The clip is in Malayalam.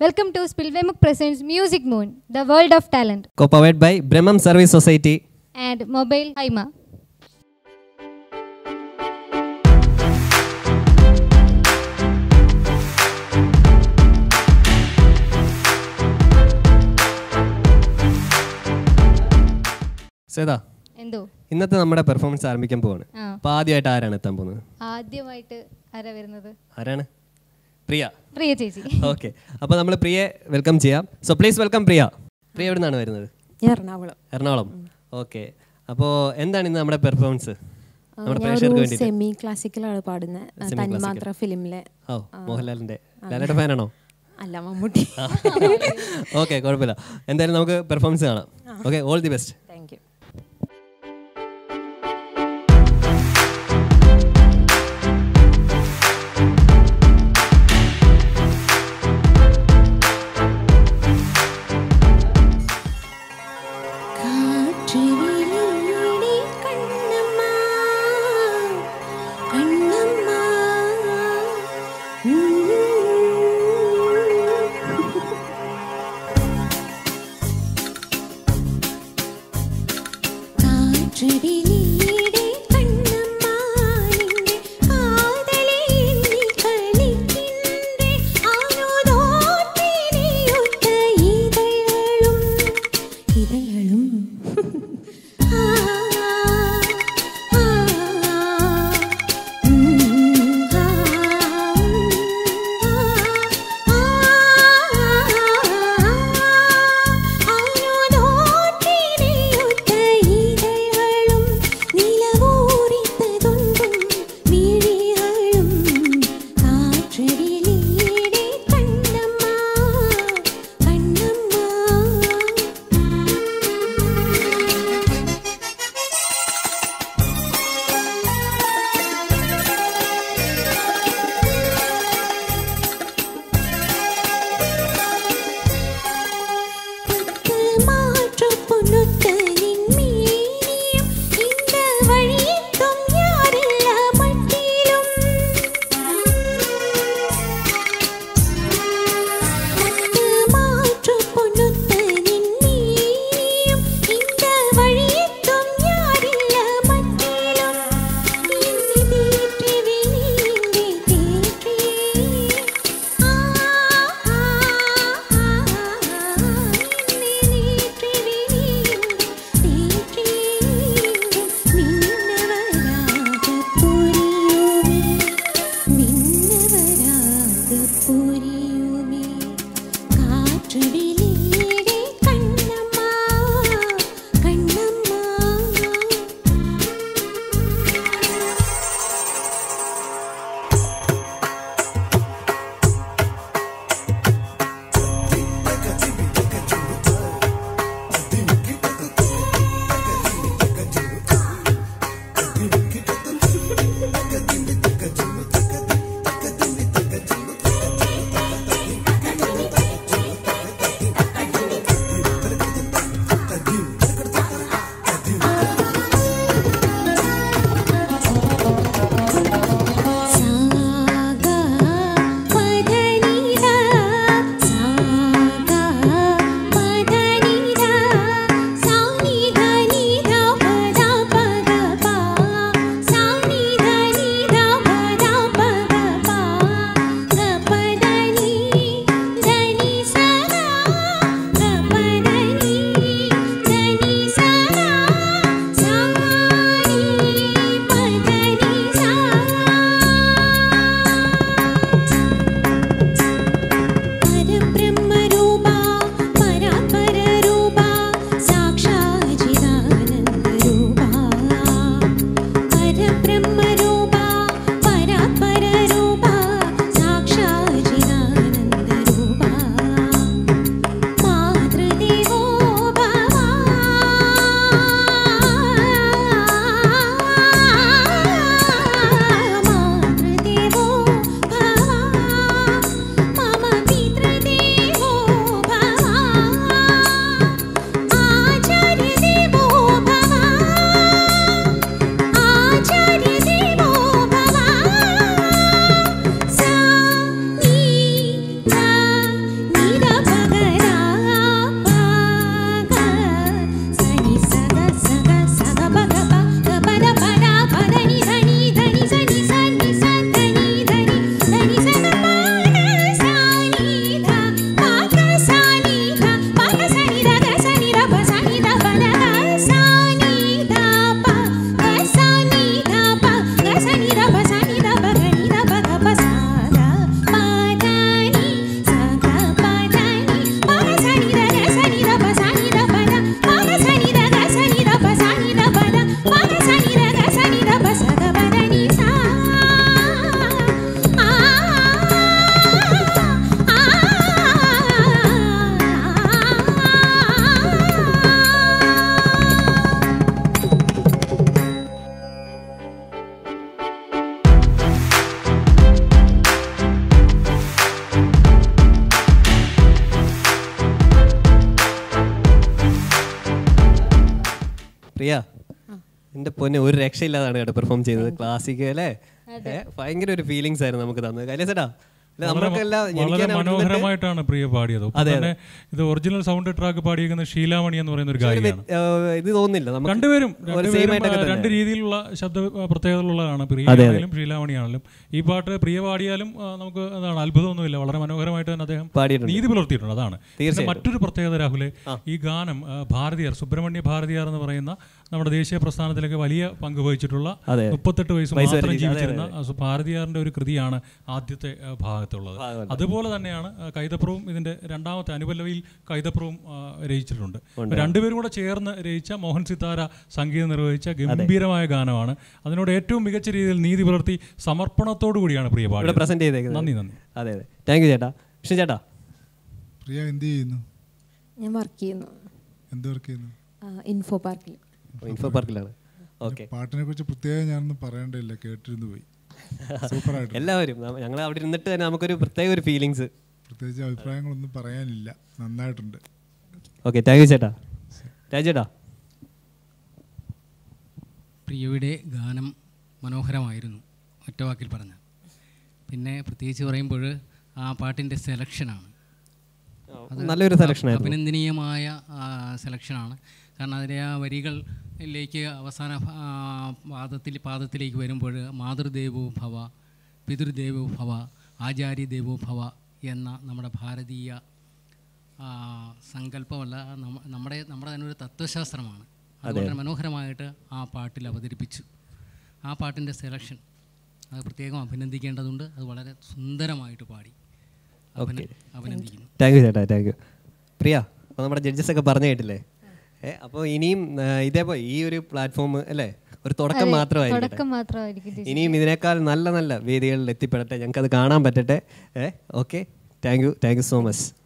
Welcome to Spilvemuk Presents Music Moon, the world of talent, co-powered by Brahmam Service Society. and Mobile Haima. സേതാ എന്തോ ഇന്നത്തെ നമ്മുടെ പെർഫോമൻസ് ആരംഭിക്കാൻ പോവാണ് ആ അപ്പോൾ ആദ്യമായിട്ട് ആരാണ് എത്താൻ പോകുന്നത് ആദ്യമായിട്ട് ആരാ വരുന്നത് ആരാണ് പ്രിയ പ്രിയ ചേച്ചി ഓക്കെ അപ്പോൾ നമ്മൾ പ്രിയെ വെൽക്കം ചെയ്യാം so please welcome Priya Priya എവിടെ നിന്നാണ് വരുന്നത് ഞാൻ എറണാകുളം എറണാകുളം ഓക്കെ അപ്പോൾ എന്താണ് ഇന്ന് നമ്മുടെ പെർഫോമൻസ് ആ, നമ്മുടെ ഞാൻ പ്രേക്ഷകർക്ക് ഒരു വേണ്ടിയിട്ട് സെമി ക്ലാസിക്കലാണ് പാടുന്നത് Semi തന്മാത്ര ഫിലിമിലെ ഓ മോഹൻലാലിൻ്റെ ലാലേട്ട ഫാനാണോ അല്ല മമ്മൂട്ടി ഓക്കെ കുഴപ്പമില്ല എന്തായാലും നമുക്ക് പെർഫോമൻസ് കാണാം okay all the best thank you കാറ്റടിയിലെ കണ്ണമ്മാനിന്റെ കാതലേ നീ കളിക്കിന്റെ ആനോദോട്ടിനെയൊത്ത ഇതളും ഇതളും ആ ആ மாற்று பொண்ணுத்தனின் மீனியும் இந்த வழியெங்கும் யாரில்ல மட்டிலும் மாற்று பொண்ணுத்தனின் மீனியும் இந்த வழியெங்கும் யாரில்ல மட்டிலும் இன்னி தேற்றி வினிந்தி தேற்றி ஆ ஆ இன்னி தேற்றி வினிந்தி தேற்றி மின்னவராக புரியுமே மின்னவராக புரியுமே காற்று வெளியிடே கண்ணம்மா கண்ணம்மா പ്രിയ എന്റെ പൊന്നെ ഒരു രക്ഷയില്ലാതാണ് കേട്ടോ പെർഫോം ചെയ്തത് ക്ലാസിക് അല്ലേ ഏ, ഭയങ്കര ഒരു ഫീലിങ്സ് ആയിരുന്നു നമുക്ക് തന്നത് കൈലേസേട്ടാ അല്ല നമുക്കെല്ലാം വളരെ എനിക്ക് തന്നെ അവിടെ ഇരുന്നിട്ട് മനോഹരമായിട്ടാണ് പ്രിയ പാടിയത് ഒപ്പം തന്നെ ഇത് ഒറിജിനൽ സൗണ്ട് ട്രാക്ക് പാടിയിരിക്കുന്ന ഷീലാമണി എന്ന് പറയുന്ന ഒരു ഒരു ഗായികയാണ് വ്യത്- ആ, ഇത് തോന്നുന്നില്ല നമുക്ക് രണ്ടുപേരും ഒരു രണ്ടുപേരും, സെയിം ആയിട്ടൊക്കെ ആ, രണ്ട് തന്നെ രീതിയിലുള്ള ശബ്ദ ആ, പ്രത്യേകതകളുള്ളതാണ് പ്രിയ അതെ, അതെ. ആണെങ്കിലും ഷീലാമണിയാണെങ്കിലും ഈ പാട്ട് പ്രിയ പാടിയാലും ആ, നമുക്ക് അതാണ് അത്ഭുതമൊന്നുമില്ല വളരെ മനോഹരമായിട്ട് തന്നെ അദ്ദേഹം പാടിയിട്ടുണ്ട്. നീതി പുലർത്തിയിട്ടുണ്ട് അതാണ് പിന്നെ തീർച്ചയായിട്ടും. മറ്റൊരു പ്രത്യേകത രാഹുലെ ഈ ഗാനം ആ, ഭാരതിയാർ സുബ്രഹ്മണ്യ ഭാരതിയാർ എന്ന് പറയുന്ന നമ്മുടെ ദേശീയ പ്രസ്ഥാനത്തിലേക്ക് വലിയ പങ്ക് വഹിച്ചിട്ടുള്ള അതെ. മുപ്പത്തെട്ട് വയസ്സ് വയസ്സ് വരെ മാത്രം ജീവിച്ച- അതെ, ജീവിച്ചിരുന്ന ആ, സു- ഭാരതിയാറിന്റെ ഒരു കൃതിയാണ് ആദ്യത്തെ ആ, ഭാഗത്തുള്ളത് അതുപോലെ തന്നെയാണ് ആ, കൈതപ്രവും ഇതിന്റെ രണ്ടാമത്തെ അനുപല്ലവിയിൽ കൈതപ്രവും ആ, രചിച്ചിട്ടുണ്ട് ഇപ്പൊ രണ്ടുപേരും കൂടെ ചേർന്ന് രചിച്ച മോഹൻ സിത്താര സംഗീതം നിർവഹിച്ച ഗംഭീരമായ ഗാനമാണ് അതിനോട് ഏറ്റവും മികച്ച രീതിയിൽ നീതി പുലർത്തി സമർപ്പണത്തോടു കൂടിയാണ് പ്രിയ ഇവിടെ പാടിയത് പ്രസന്റ് ചെയ്തേക്കുന്നത് നന്ദി നന്ദി അതെ അതെ താങ്ക് യു ചേട്ടാ വിഷ്ണു ചേട്ടാ പ്രിയ എന്ത് ചെയ്യുന്നു ഞാൻ വർക്ക് ചെയ്യുന്നു എന്ത് വർക്ക് ചെയ്യുന്നു ആ, ഇൻഫോ പാർക്കിൽ ഇൻഫോ പാർക്കിലാണ് ഓക്കെ പാട്ടിനെ കുറിച്ച് പ്രത്യേകം ഞാനൊന്നും പറയേണ്ടതില്ല കേട്ടിരുന്നു പോയി സൂപ്പറായിട്ട് എല്ലാവരും ഞങ്ങൾ അവിടെ ഇരുന്നിട്ട് തന്നെ നമുക്കൊരു പ്രത്യേക ഒരു ഫീലിങ്സ് പ്രത്യേകിച്ച് അഭിപ്രായങ്ങളൊന്നും പറയാനില്ല നന്നായിട്ടുണ്ട് ഓക്കെ താങ്ക് യു ചേട്ടാ രാജ് ചേട്ടാ പ്രിയയുടെ ഗാനം മനോഹരമായിരുന്നു ഒറ്റ വാക്കിൽ പറഞ്ഞ പിന്നെ പ്രത്യേകിച്ച് പറയുമ്പോൾ ആ പാട്ടിൻ്റെ സെലക്ഷനാണ് നല്ലൊരു സെലക്ഷൻ ആയിരുന്നു അഭിനന്ദനീയമായ ആ, സെലക്ഷനാണ് കാരണം അതിലെ ആ വരികളിലേക്ക് അവസാന ആ, പാദത്തിൽ പാദത്തിലേക്ക് വരുമ്പോൾ മാതൃദേവോ ഭവ പിതൃദേവോ ഭവ ആചാര്യദേവോ ഭവ എന്ന നമ്മുടെ ഭാരതീയ ആ, സങ്കല്പമല്ല നമ്മ- നമ്മുടെ നമ്മുടെ തന്നെ ഒരു തത്വശാസ്ത്രമാണ് അത് വളരെ മനോഹരമായിട്ട് ആ പാട്ടിൽ അവതരിപ്പിച്ചു ആ പാട്ടിൻ്റെ സെലക്ഷൻ അത് പ്രത്യേകം അഭിനന്ദിക്കേണ്ടതുണ്ട് അത് വളരെ സുന്ദരമായിട്ട് പാടി അഭിന- അഭിനന്ദിക്കുന്നു താങ്ക് യു ചേട്ടാ താങ്ക് യു പ്രിയ അപ്പോൾ നമ്മുടെ ജഡ്ജസ് ഒക്കെ പറഞ്ഞു കേട്ടില്ലേ ഏ അപ്പോൾ ഇനിയും ആ, ഇതേപോലെ ഈ ഒരു പ്ലാറ്റ്ഫോം അല്ലേ ഒരു തുടക്കം മാത്രമായിരിക്കും തുടക്കം മാത്രമായിരിക്കും ചേച്ചി. ഇനിയും ഇതിനേക്കാൾ നല്ല നല്ല വേദികളിൽ എത്തിപ്പെടട്ടെ ഞങ്ങൾക്ക് അത് കാണാൻ പറ്റട്ടെ ഏ okay thank you thank you so much